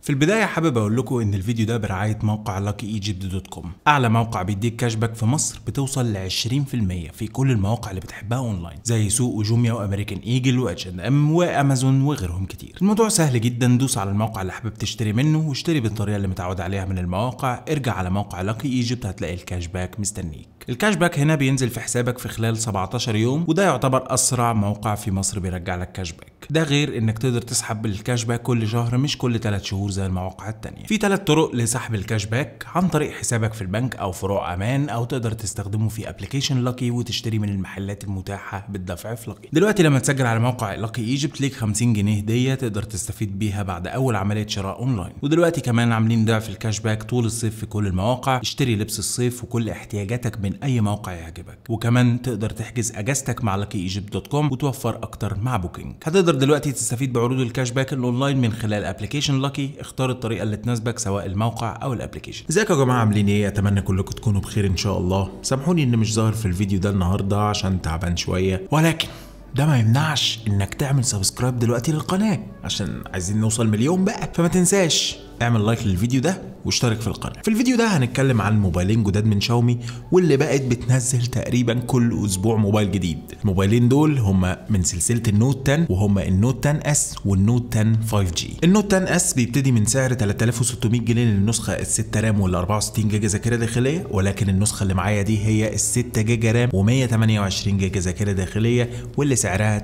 في البداية حابب أقول لكم إن الفيديو ده برعاية موقع luckyegypt.com أعلى موقع بيديك كاش باك في مصر بتوصل ل 20% في كل المواقع اللي بتحبها أونلاين زي سوق وجوميا وأمريكان إيجل واتش ان ام وأمازون وغيرهم كتير الموضوع سهل جدا دوس على الموقع اللي حابب تشتري منه واشتري بالطريقة اللي متعود عليها من المواقع ارجع على موقع Lucky Egypt هتلاقي الكاش باك مستنيك الكاش باك هنا بينزل في حسابك في خلال 17 يوم وده يعتبر أسرع موقع في مصر بيرجع لك كاش باك ده غير انك تقدر تسحب الكاش باك كل شهر مش كل 3 شهور زي المواقع التانية في ثلاث طرق لسحب الكاش باك عن طريق حسابك في البنك او فروع امان او تقدر تستخدمه في ابلكيشن لاكي وتشتري من المحلات المتاحه بالدفع في لاكي دلوقتي لما تسجل على موقع لاكي ايجيبت ليك 50 جنيه هديه تقدر تستفيد بيها بعد اول عمليه شراء اونلاين ودلوقتي كمان عاملين ضعف الكاش باك طول الصيف في كل المواقع اشتري لبس الصيف وكل احتياجاتك من اي موقع يعجبك وكمان تقدر تحجز اجازتك مع لاكي ايجيبت دوت كوم وتوفر اكتر مع بوكينج هتقدر دلوقتي تستفيد بعروض الكاش باك الاونلاين من خلال ابلكيشن لاكي اختار الطريقه اللي تناسبك سواء الموقع او الابلكيشن ازيكم يا جماعه عاملين ايه اتمنى كلكم تكونوا بخير ان شاء الله سامحوني ان مش ظاهر في الفيديو ده النهارده عشان تعبان شويه ولكن ده ما يمنعش انك تعمل سبسكرايب دلوقتي للقناه عشان عايزين نوصل مليون بقى فما تنساش اعمل لايك للفيديو ده واشترك في القناه في الفيديو ده هنتكلم عن موبايلين جداد من شاومي واللي بقت بتنزل تقريبا كل اسبوع موبايل جديد الموبايلين دول هما من سلسله النوت 10 وهما النوت 10 اس والنوت 10 5G النوت 10 اس بيبتدي من سعر 3600 جنيه للنسخه ال 6 رام وال 64 جيجا ذاكره داخليه ولكن النسخه اللي معايا دي هي ال 6 جيجا رام و128 جيجا ذاكره داخليه واللي سعرها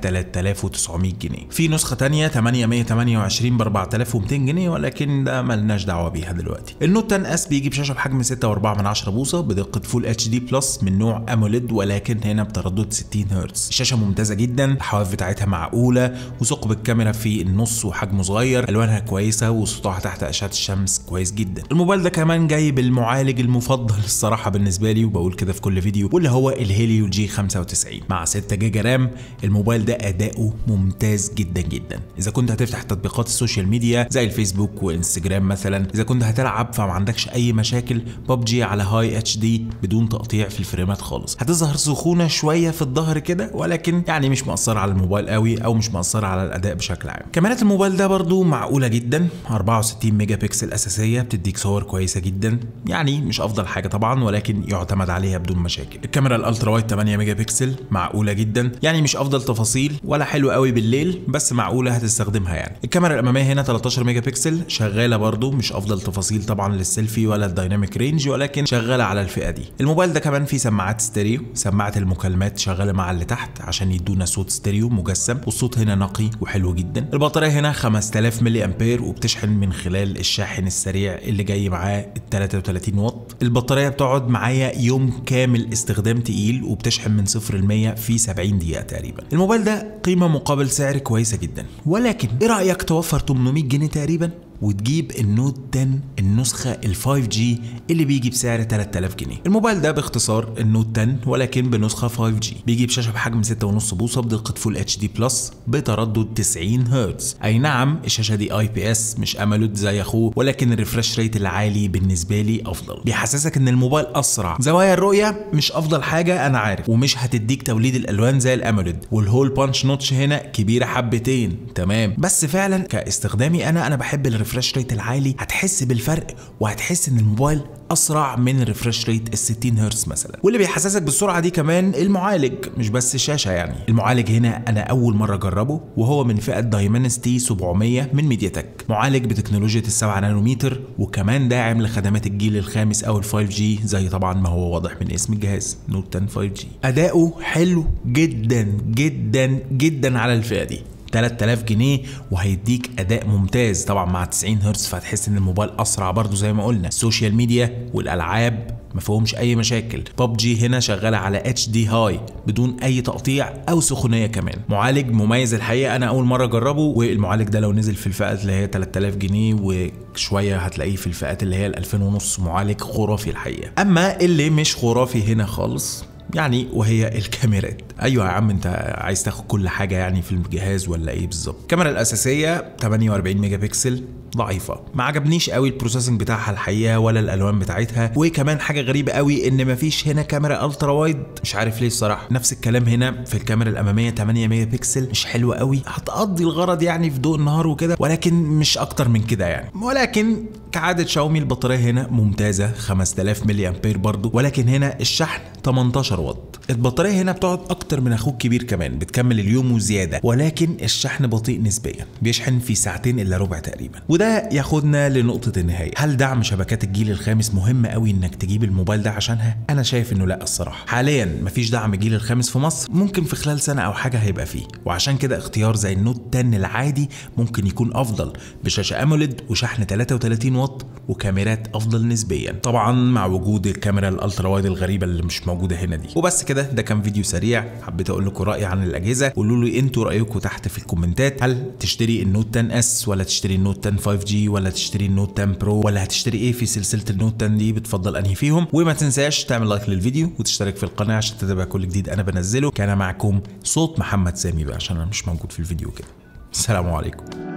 3900 جنيه في نسخه ثانيه 8 128 ب 4200 جنيه ولكن ده ملناش دعوه بيها دلوقتي النوت 10 اس بيجي بشاشه بحجم 6.4 بوصه بدقه فول اتش دي بلس من نوع اموليد ولكن هنا بتردد 60 هرتز الشاشه ممتازه جدا الحواف بتاعتها معقوله وثقب الكاميرا في النص وحجمه صغير الوانها كويسه وسطوعها تحت اشعه الشمس كويس جدا الموبايل ده كمان جاي بالمعالج المفضل الصراحه بالنسبه لي وبقول كده في كل فيديو واللي هو الهيليو جي 95 مع 6 جيجا رام الموبايل ده اداؤه ممتاز جدا جدا اذا كنت هتفتح تطبيقات السوشيال ميديا زي الفيسبوك وانستجرام مثلا اذا كنت هتلعب فما عندكش اي مشاكل ببجي على هاي اتش دي بدون تقطيع في الفريمات خالص هتظهر سخونه شويه في الظهر كده ولكن يعني مش مأثره على الموبايل قوي او مش مأثره على الاداء بشكل عام كاميرات الموبايل ده برضو معقوله جدا 64 ميجا بكسل اساسيه بتديك صور كويسه جدا يعني مش افضل حاجه طبعا ولكن يعتمد عليها بدون مشاكل الكاميرا الالترا وايد 8 ميجا بكسل معقوله جدا يعني مش افضل تفاصيل ولا حلو قوي بالليل بس معقوله هتستخدمها يعني الكاميرا الاماميه هنا 13 ميجا بكسل شغاله برضو مش افضل تفاصيل طبعا للسيلفي ولا الدايناميك رينج ولكن شغاله على الفئه دي الموبايل ده كمان فيه سماعات ستيريو سماعه المكالمات شغاله مع اللي تحت عشان يدونا صوت ستيريو مجسم والصوت هنا نقي وحلو جدا البطاريه هنا 5000 ملي امبير وبتشحن من خلال الشاحن السريع اللي جاي معاه ال 33 واط البطاريه بتقعد معايا يوم كامل استخدام تقيل وبتشحن من 0 ل 100 في 70 دقيقه تقريبا الموبايل ده قيمه مقابل سعر كويسه جدا ولكن ايه رايك توفر 800 جنيه تقريبا وتجيب النوت 10 النسخة ال 5G اللي بيجي بسعر 3000 جنيه. الموبايل ده باختصار النوت 10 ولكن بنسخة 5G. بيجي بشاشة بحجم 6.5 بوصة بدقة فول اتش دي بلس بتردد 90 هرتز. اي نعم الشاشة دي اي بي اس مش اموليد زي اخوه ولكن الريفرش ريت العالي بالنسبة لي افضل. بيحسسك ان الموبايل اسرع. زوايا الرؤية مش افضل حاجة انا عارف ومش هتديك توليد الالوان زي الاموليد والهول بانش نوتش هنا كبيرة حبتين تمام بس فعلا كاستخدامي انا انا بحب الريفرش ريت العالي هتحس بالفرق وهتحس ان الموبايل اسرع من الريفرش ريت ال 60 هرتز مثلا واللي بيحسسك بالسرعه دي كمان المعالج مش بس الشاشه يعني المعالج هنا انا اول مره اجربه وهو من فئه دايمنستي 700 من ميديا تك معالج بتكنولوجيا ال 7 نانومتر وكمان داعم لخدمات الجيل الخامس او ال 5 جي زي طبعا ما هو واضح من اسم الجهاز نوت 10 5 جي اداؤه حلو جدا جدا جدا على الفئه دي 3000 جنيه وهيديك اداء ممتاز طبعا مع 90 هرتز فهتحس ان الموبايل اسرع برضو زي ما قلنا السوشيال ميديا والالعاب ما فيهمش اي مشاكل ببجي هنا شغاله على اتش دي هاي بدون اي تقطيع او سخونيه كمان معالج مميز الحقيقه انا اول مره اجربه والمعالج ده لو نزل في الفئات اللي هي 3000 جنيه وشويه هتلاقيه في الفئات اللي هي ال 2000 ونص معالج خرافي الحقيقه اما اللي مش خرافي هنا خالص يعني وهي الكاميرات ايوه يا عم انت عايز تاخد كل حاجه يعني في الجهاز ولا ايه بالظبط الكاميرا الاساسيه 48 ميجا بكسل ضعيفه ما عجبنيش قوي البروسيسنج بتاعها الحقيقه ولا الالوان بتاعتها وكمان حاجه غريبه قوي ان مفيش هنا كاميرا الترا وايد مش عارف ليه الصراحه نفس الكلام هنا في الكاميرا الاماميه 8 ميجا بكسل مش حلوه قوي هتقضي الغرض يعني في ضوء النهار وكده ولكن مش اكتر من كده يعني ولكن كعاده شاومي البطاريه هنا ممتازه 5000 ملي امبير برضو ولكن هنا الشحن 18 واط البطاريه هنا بتقعد اكتر من اخوك كبير كمان بتكمل اليوم وزياده ولكن الشحن بطيء نسبيا بيشحن في ساعتين الا ربع تقريبا وده ياخدنا لنقطه النهايه هل دعم شبكات الجيل الخامس مهم قوي انك تجيب الموبايل ده عشانها انا شايف انه لا الصراحه حاليا مفيش دعم الجيل الخامس في مصر ممكن في خلال سنه او حاجه هيبقى فيه وعشان كده اختيار زي النوت 10 العادي ممكن يكون افضل بشاشه اموليد وشحن 33 واط وكاميرات افضل نسبيا طبعا مع وجود الكاميرا الالترا وايد الغريبه اللي مش موجوده هنا دي وبس كده ده كان فيديو سريع حبيت اقول لكم رايي عن الاجهزه قولوا لي انتوا رايكم تحت في الكومنتات هل تشتري النوت 10 اس ولا تشتري النوت 10 5 جي ولا تشتري النوت 10 برو ولا هتشتري ايه في سلسله النوت 10 دي بتفضل انهي فيهم وما تنساش تعمل لايك للفيديو وتشترك في القناه عشان تتابع كل جديد انا بنزله كان معكم صوت محمد سامي بقى عشان انا مش موجود في الفيديو كده السلام عليكم